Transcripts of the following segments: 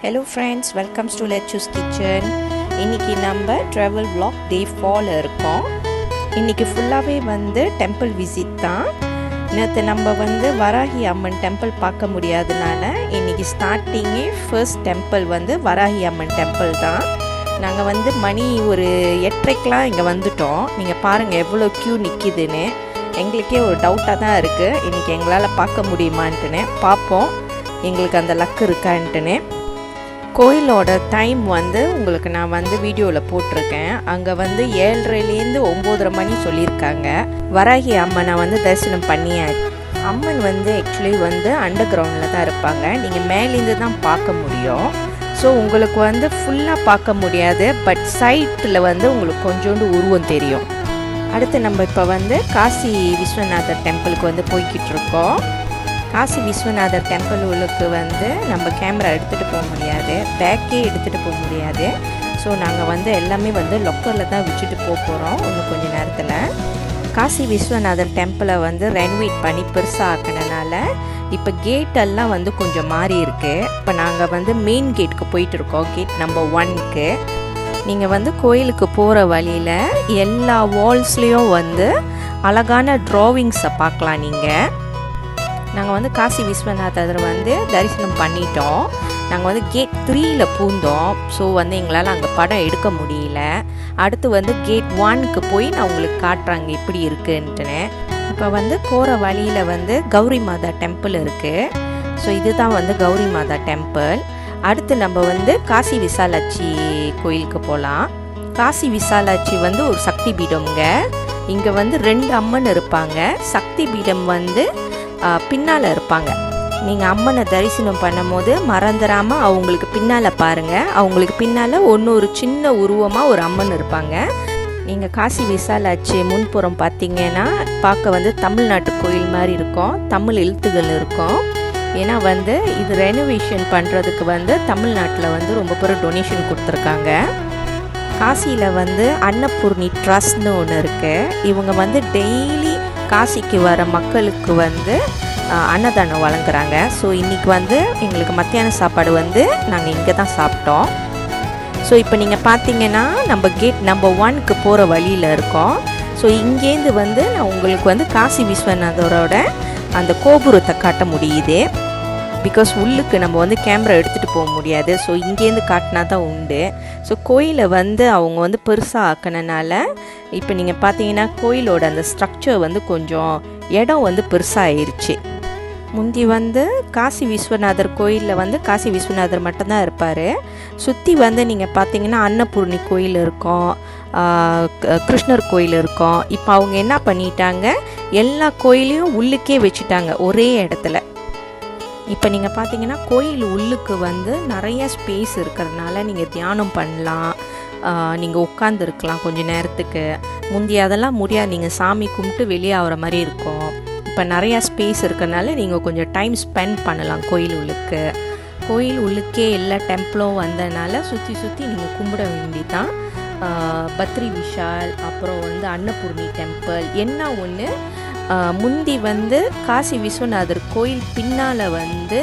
hello friends welcomes to Lechu's kitchen இன்றைக்கி நம்ம travel vlog டே fall இருக்கோம் இன்றைக்கி ஃபுல்லாகவே வந்து டெம்பிள் விசிட் தான் நேற்று நம்ம வந்து வராகி அம்மன் டெம்பிள் பார்க்க முடியாதனால இன்றைக்கி ஸ்டார்டிங்கே ஃபர்ஸ்ட் டெம்பிள் வந்து வராகி அம்மன் டெம்பிள் தான் நாங்கள் வந்து மணி ஒரு எட்டரைக்கெலாம் இங்கே வந்துட்டோம் நீங்கள் பாருங்கள் எவ்வளோ க்யூ நிற்கிதுன்னு எங்களுக்கே ஒரு டவுட்டாக தான் இருக்குது இன்றைக்கி எங்களால் பார்க்க முடியுமான்ட்டுன்னு பார்ப்போம் எங்களுக்கு அந்த லக் இருக்கான்ட்டுன்னு கோயிலோட டைம் வந்து உங்களுக்கு நான் வந்து வீடியோவில் போட்டிருக்கேன் அங்கே வந்து ஏழரைலேருந்து ஒம்போதரை மணி சொல்லியிருக்காங்க வராகி அம்மனை வந்து தரிசனம் பண்ணியாச்சு அம்மன் வந்து ஆக்சுவலி வந்து அண்டர் கிரவுண்டில் தான் இருப்பாங்க நீங்கள் மேலேருந்து தான் பார்க்க முடியும் ஸோ உங்களுக்கு வந்து ஃபுல்லாக பார்க்க முடியாது பட் சைட்டில் வந்து உங்களுக்கு கொஞ்சோண்டு உருவம் தெரியும் அடுத்து நம்ம இப்போ வந்து காசி விஸ்வநாதர் டெம்பிளுக்கு வந்து போய்கிட்டு இருக்கோம் காசி விஸ்வநாதர் டெம்பிள் உள்ளுக்கு வந்து நம்ம கேமரா எடுத்துகிட்டு போக முடியாது பேக்கே எடுத்துகிட்டு போக முடியாது ஸோ நாங்கள் வந்து எல்லாமே வந்து லொக்கரில் தான் வச்சுட்டு போக போகிறோம் இன்னும் கொஞ்சம் நேரத்தில் காசி விஸ்வநாதர் டெம்பிளை வந்து ரெனோவேட் பண்ணி பெருசாக ஆக்கினனால இப்போ கேட்டெல்லாம் வந்து கொஞ்சம் மாறி இருக்குது இப்போ நாங்கள் வந்து மெயின் கேட்டுக்கு போயிட்டு இருக்கோம் கேட் நம்பர் ஒன்க்கு நீங்கள் வந்து கோயிலுக்கு போகிற வழியில் எல்லா வால்ஸ்லேயும் வந்து அழகான ட்ராவிங்ஸை பார்க்கலாம் நீங்கள் நாங்கள் வந்து காசி விஸ்வநாதர் வந்து தரிசனம் பண்ணிட்டோம் நாங்கள் வந்து கேட் த்ரீயில் பூந்தோம் ஸோ வந்து எங்களால் அங்கே படம் எடுக்க முடியல அடுத்து வந்து கேட் ஒன்க்கு போய் நான் உங்களுக்கு காட்டுறாங்க எப்படி இருக்குன்ட்டுன்னு இப்போ வந்து போகிற வழியில் வந்து கௌரி மாதா டெம்பிள் இருக்குது ஸோ இதுதான் வந்து கௌரி மாதா டெம்பிள் அடுத்து நம்ம வந்து காசி விசாலாட்சி கோயிலுக்கு போகலாம் காசி விசாலாட்சி வந்து ஒரு சக்தி பீடம்ங்க இங்கே வந்து ரெண்டு அம்மன் இருப்பாங்க சக்தி பீடம் வந்து பின்னால் இருப்பாங்க நீங்கள் அம்மனை தரிசனம் பண்ணும்போது மறந்துடாமல் அவங்களுக்கு பின்னால் பாருங்கள் அவங்களுக்கு பின்னால் ஒன்று ஒரு சின்ன உருவமாக ஒரு அம்மன் இருப்பாங்க நீங்கள் காசி விசாலாட்சி முன்புறம் பார்த்தீங்கன்னா பார்க்க வந்து தமிழ்நாட்டு கோயில் மாதிரி இருக்கும் தமிழ் எழுத்துகள் இருக்கும் ஏன்னா வந்து இது ரெனோவேஷன் பண்ணுறதுக்கு வந்து தமிழ்நாட்டில் வந்து ரொம்ப பேர் டொனேஷன் கொடுத்துருக்காங்க காசியில் வந்து அன்னபூர்ணி ட்ரஸ்ட்னு ஒன்று இருக்குது இவங்க வந்து டெய்லி காசிக்கு வர மக்களுக்கு வந்து அன்னதானம் வழங்குறாங்க ஸோ இன்றைக்கி வந்து எங்களுக்கு மத்தியான சாப்பாடு வந்து நாங்கள் இங்கே தான் சாப்பிட்டோம் ஸோ இப்போ நீங்கள் பார்த்தீங்கன்னா நம்ம கேட் நம்பர் ஒன்க்கு போகிற வழியில் இருக்கோம் ஸோ இங்கேருந்து வந்து நான் உங்களுக்கு வந்து காசி விஸ்வநாதரோட அந்த கோபுரத்தை காட்ட முடியுது பிகாஸ் உள்ளுக்கு நம்ம வந்து கேமரா எடுத்துகிட்டு போக முடியாது ஸோ இங்கேருந்து காட்டினா தான் உண்டு ஸோ கோயிலை வந்து அவங்க வந்து பெருசாக ஆக்கினனால இப்போ நீங்கள் பார்த்தீங்கன்னா கோயிலோட அந்த ஸ்ட்ரக்சர் வந்து கொஞ்சம் இடம் வந்து பெருசாக ஆயிடுச்சு முந்தி வந்து காசி விஸ்வநாதர் கோயிலில் வந்து காசி விஸ்வநாதர் மட்டும்தான் இருப்பார் சுற்றி வந்து நீங்கள் பார்த்தீங்கன்னா அன்னபூர்ணி கோயில் இருக்கும் கிருஷ்ணர் கோயில் இருக்கும் இப்போ அவங்க என்ன பண்ணிட்டாங்க எல்லா கோயிலையும் உள்ளுக்கே வச்சுட்டாங்க ஒரே இடத்துல இப்போ நீங்கள் பார்த்தீங்கன்னா கோயில் உள்ளுக்கு வந்து நிறைய ஸ்பேஸ் இருக்கிறதுனால நீங்கள் தியானம் பண்ணலாம் நீங்கள் உட்காந்துருக்கலாம் கொஞ்சம் நேரத்துக்கு முந்தி அதெல்லாம் முடியாது நீங்கள் சாமி கும்பிட்டு வெளியே ஆகிற மாதிரி இருக்கும் இப்போ நிறையா ஸ்பேஸ் இருக்கிறனால நீங்கள் கொஞ்சம் டைம் ஸ்பெண்ட் பண்ணலாம் கோயில் உள்ளுக்கு கோயில் உள்ளுக்கே எல்லா டெம்பிளும் வந்ததுனால சுற்றி சுற்றி நீங்கள் கும்பிட வேண்டிதான் பத்ரி விஷால் அப்புறம் வந்து அன்னபூர்ணி டெம்பிள் என்ன ஒன்று முந்தி வந்து காசி விஸ்வநாதர் கோயில் பின்னால் வந்து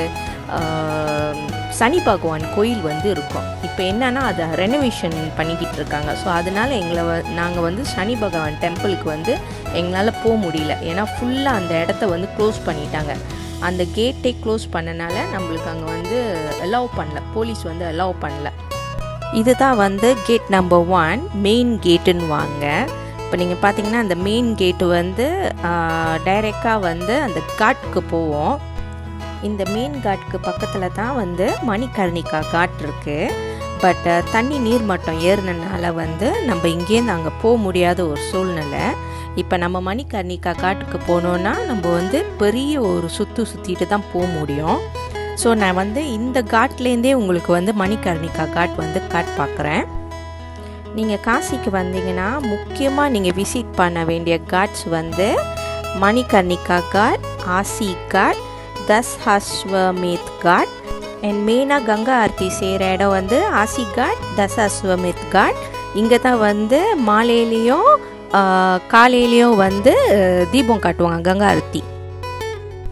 சனி பகவான் கோயில் வந்து இருக்கும் இப்போ என்னன்னா அதை ரெனோவேஷன் பண்ணிக்கிட்டு இருக்காங்க ஸோ அதனால் எங்களை வ நாங்கள் வந்து சனி பகவான் டெம்பிளுக்கு வந்து எங்களால் போக முடியல ஏன்னா ஃபுல்லாக அந்த இடத்த வந்து க்ளோஸ் பண்ணிட்டாங்க அந்த கேட்டை க்ளோஸ் பண்ணனால நம்மளுக்கு அங்கே வந்து அலோவ் பண்ணல போலீஸ் வந்து அலோவ் பண்ணல இதுதான் வந்து கேட் நம்பர் ஒன் மெயின் கேட்டுன்னு வாங்க இப்போ நீங்கள் பார்த்தீங்கன்னா அந்த மெயின் கேட்டு வந்து டைரெக்டாக வந்து அந்த காட்டுக்கு போவோம் இந்த மெயின் காட்டுக்கு பக்கத்தில் தான் வந்து மணிகர்ணிகா காட் இருக்குது பட் தண்ணி நீர் மட்டம் ஏறினனால வந்து நம்ம இங்கேருந்து அங்கே போக முடியாத ஒரு சூழ்நிலை இப்போ நம்ம மணிகர்ணிகா காட்டுக்கு போனோன்னா நம்ம வந்து பெரிய ஒரு சுற்று சுற்றிட்டு தான் போக முடியும் ஸோ நான் வந்து இந்த காட்லேருந்தே உங்களுக்கு வந்து மணிகர்ணிகா காட் வந்து காட் பார்க்குறேன் நீங்கள் காசிக்கு வந்தீங்கன்னா முக்கியமாக நீங்கள் விசிட் பண்ண வேண்டிய காட்ஸ் வந்து மணிகர்ணிகா காட் ஆசி காட் தஸ் ஹஸ்வமேத் காட் அண்ட் மெயினாக கங்கா ஆர்த்தி செய்கிற இடம் வந்து ஆசி காட் தஸ் அஸ்வமேத் காட் இங்கே தான் வந்து மாலையிலையும் காலையிலையும் வந்து தீபம் காட்டுவாங்க கங்கா ஆர்த்தி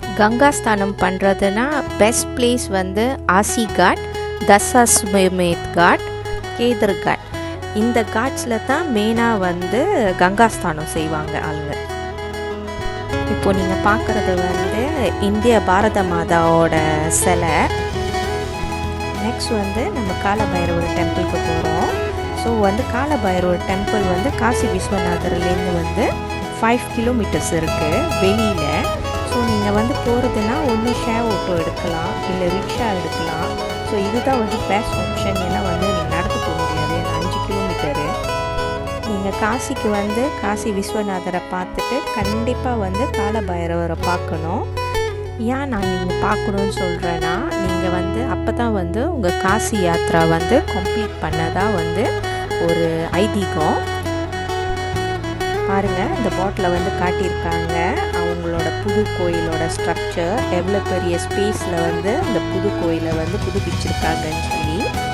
கங்கா ஸ்தானம் பண்ணுறதுனா பெஸ்ட் பிளேஸ் வந்து ஆசி காட் தசாஸ்வமேத் காட் கேதர் காட் இந்த காட்ஸில் தான் மெயினாக வந்து கங்கா ஸ்தானம் செய்வாங்க ஆளுங்க இப்போ நீங்கள் பார்க்குறது வந்து இந்திய பாரத மாதாவோட சிலை நெக்ஸ்ட் வந்து நம்ம காலபைரவர் டெம்பிளுக்கு போகிறோம் ஸோ வந்து காலபைரவர் டெம்பிள் வந்து காசி விஸ்வநாதர்லேருந்து வந்து ஃபைவ் கிலோமீட்டர்ஸ் இருக்குது வெளியில் ஸோ நீங்கள் வந்து போகிறதுனா ஒன்று ஷேர் ஆட்டோ எடுக்கலாம் இல்லை ரிக்ஷா எடுக்கலாம் ஸோ இதுதான் வந்து பெஸ்ட் ஆப்ஷன் ஏன்னா வந்து நீங்கள் நடந்து போக முடியாது அஞ்சு கிலோமீட்டரு நீங்கள் காசிக்கு வந்து காசி விஸ்வநாதரை பார்த்துட்டு கண்டிப்பாக வந்து காலபைரவரை பார்க்கணும் ஏன் நான் நீங்கள் பார்க்கணுன்னு சொல்கிறேன்னா நீங்கள் வந்து அப்போ தான் வந்து உங்கள் காசி யாத்ரா வந்து கம்ப்ளீட் பண்ணதாக வந்து ஒரு ஐதீகம் பாருங்கள் இந்த பாட்டில் வந்து காட்டியிருக்காங்க அவங்களோட புது கோயிலோட ஸ்ட்ரக்சர் எவ்வளோ பெரிய ஸ்பேஸில் வந்து இந்த புது கோயிலை வந்து புதுப்பிச்சிருக்காங்கன்னு சொல்லி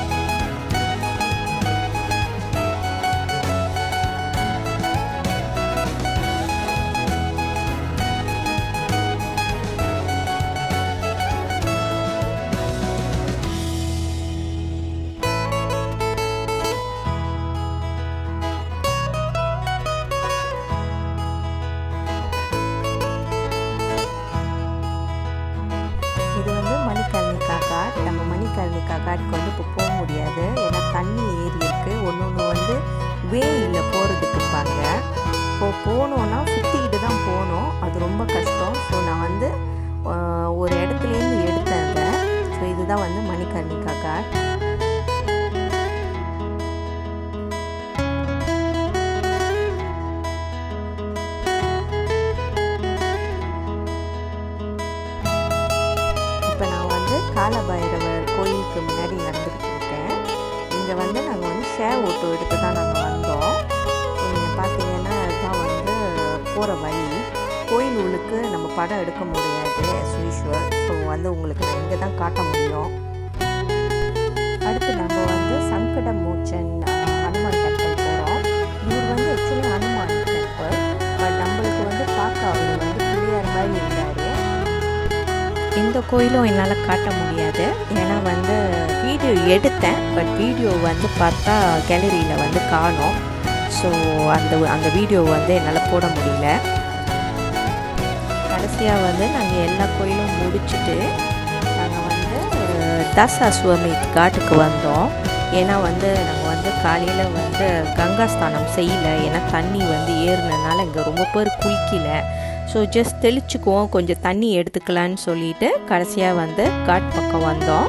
இது வந்து மணிக்கர்ணிகா காட் நம்ம மணிக்கர்ணிகா காட்டுக்கு வந்து இப்போ போக முடியாது ஏன்னா தண்ணி ஏறி இருக்கு ஒன்று ஒன்று வந்து வேயில் போகிறதுக்கு இருப்பாங்க இப்போ போனோன்னா சுற்றிக்கிட்டு தான் போகணும் அது ரொம்ப கஷ்டம் ஸோ நான் வந்து ஆஹ், ஒரு இடத்துலேருந்து எடுத்தேன் அதை ஸோ இதுதான் வந்து மணிகர்ணிகா காட் இப்போ நான் வந்து காலபைரவர் கோயிலுக்கு முன்னாடி நடந்துக்கிட்டு இருக்கேன் இங்கே வந்து நாங்கள் வந்து ஷேர் ஓட்டோ எடுத்து தான் நாங்கள் வந்தோம் நீங்கள் பார்த்தீங்கன்னா இதுதான் வந்து போகிற வழி கோயில் உள்ளுக்கு நம்ம படம் எடுக்க முடியாது as usual ஸோ வந்து உங்களுக்கு நான் இங்கே தான் காட்ட முடியும் அடுத்து நம்ம வந்து சங்கட மோச்சன் அஹ், ஹனுமான் டெம்பிள் போகிறோம் இவர் வந்து ஆக்சுவலி ஹனுமான் டெம்பிள் பட் நம்மளுக்கு வந்து பார்க்க அவர் வந்து பிள்ளையார் மாதிரி இருந்தார் இந்த கோயிலும் என்னால் காட்ட முடியாது ஏன்னா வந்து வீடியோ எடுத்தேன் பட் வீடியோ வந்து பார்த்தா கேலரியில் வந்து காணோம் ஸோ அந்த அந்த வீடியோ வந்து என்னால் போட முடியல கடைசியாக வந்து நாங்கள் எல்லா கோயிலும் முடிச்சுட்டு நாங்கள் வந்து தசாஸ்வமேத் காட்டுக்கு வந்தோம் ஏன்னா வந்து நாங்கள் வந்து காலையில் வந்து கங்கா ஸ்நானம் செய்யல ஏன்னா தண்ணி வந்து ஏறினனால இங்கே ரொம்ப பேர் குளிக்கல ஸோ ஜஸ்ட் தெளிச்சுக்குவோம் கொஞ்சம் தண்ணி எடுத்துக்கலான்னு சொல்லிட்டு கடைசியாக வந்து காட் பக்கம் வந்தோம்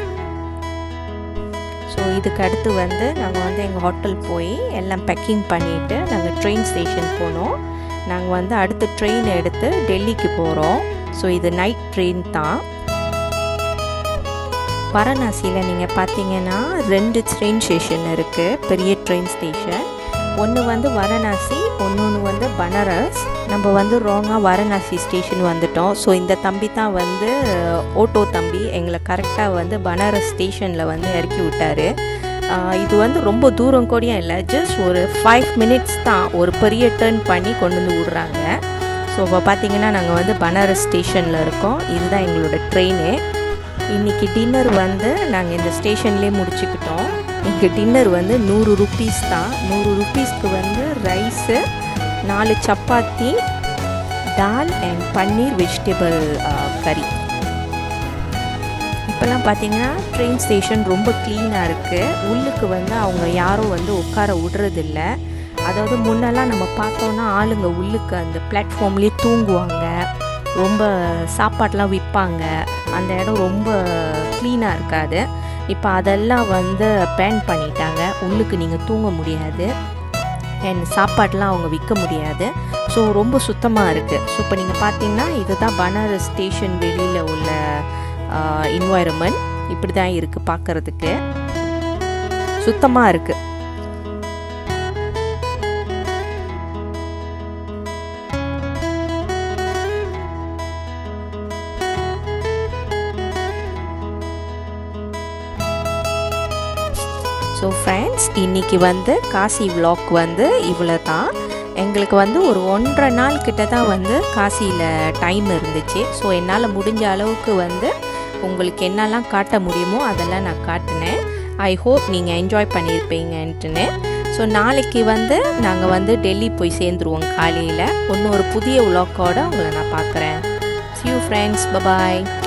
ஸோ இதுக்கு அடுத்து வந்து நாங்கள் வந்து எங்கள் ஹோட்டல் போய் எல்லாம் பேக்கிங் பண்ணிவிட்டு நாங்கள் ட்ரெயின் ஸ்டேஷன் போனோம் நாங்கள் வந்து அடுத்து ட்ரெயின் எடுத்து டெல்லிக்கு போகிறோம் ஸோ இது நைட் ட்ரெயின் தான் வாரணாசியில் நீங்கள் பார்த்தீங்கன்னா ரெண்டு ட்ரெயின் ஸ்டேஷன் இருக்குது பெரிய ட்ரெயின் ஸ்டேஷன் ஒன்று வந்து வாரணாசி ஒன்று வந்து பனாரஸ் நம்ம வந்து ராங்காக வாரணாசி ஸ்டேஷன் வந்துட்டோம் ஸோ இந்த தம்பி தான் வந்து ஓட்டோ தம்பி எங்களை கரெக்டாக வந்து பனாரஸ் ஸ்டேஷனில் வந்து இறக்கி விட்டாரு ஆஹ் இது வந்து ரொம்ப தூரம் கூடயும் இல்லை ஜஸ்ட் ஒரு ஃபைவ் மினிட்ஸ் தான் ஒரு பெரிய டேர்ன் பண்ணி கொண்டு வந்து விடுறாங்க ஸோ இப்போ பார்த்தீங்கன்னா நாங்கள் வந்து பனாரஸ் ஸ்டேஷனில் இருக்கோம் இதுதான் எங்களோட ட்ரெயினு இன்றைக்கி டின்னர் வந்து நாங்கள் இந்த ஸ்டேஷன்லேயே முடிச்சுக்கிட்டோம் இங்கே டின்னர் வந்து நூறு ருப்பீஸ் தான் நூறு ருப்பீஸ்க்கு வந்து ரைஸு நாலு chapati dal and paneer vegetable curry இப்போல்லாம் பார்த்தீங்கன்னா ட்ரெயின் ஸ்டேஷன் ரொம்ப க்ளீனாக இருக்குது உள்ளுக்கு வந்து அவங்க யாரும் வந்து உட்கார விடுறதில்ல அதாவது முன்னெல்லாம் நம்ம பார்த்தோன்னா ஆளுங்க உள்ளுக்கு அந்த பிளாட்ஃபார்ம்லேயே தூங்குவாங்க ரொம்ப சாப்பாடெலாம் விற்பாங்க அந்த இடம் ரொம்ப க்ளீனாக இருக்காது இப்போ அதெல்லாம் வந்து பேன் பண்ணிட்டாங்க உள்ளுக்கு நீங்கள் தூங்க முடியாது அண்ட் சாப்பாடெலாம் அவங்க விற்க முடியாது ஸோ ரொம்ப சுத்தமாக இருக்குது ஸோ இப்போ நீங்கள் பார்த்தீங்கன்னா இதுதான் பனாரஸ் ஸ்டேஷன் வெளியில் உள்ள இன்வாயரமெண்ட் இப்படி தான் இருக்குது பார்க்குறதுக்கு சுத்தமாக இருக்குது ஸோ ஃப்ரெண்ட்ஸ் இன்றைக்கி வந்து காசி vlog வந்து இவ்வளோ தான் எங்களுக்கு வந்து ஒரு ஒன்றரை நாள் கிட்ட தான் வந்து காசியில் டைம் இருந்துச்சு ஸோ என்னால் முடிஞ்ச அளவுக்கு வந்து உங்களுக்கு என்னெல்லாம் காட்ட முடியுமோ அதெல்லாம் நான் காட்டினேன் ஐ ஹோப் நீங்கள் என்ஜாய் பண்ணியிருப்பீங்கன்ட்டுன்னு ஸோ நாளைக்கு வந்து நாங்கள் வந்து டெல்லி போய் சேர்ந்துருவோம் காலையில் இன்னும் ஒரு புதிய உலக்கோட உங்களை நான் பார்க்குறேன் சி யூ ஃப்ரெண்ட்ஸ் பபாய்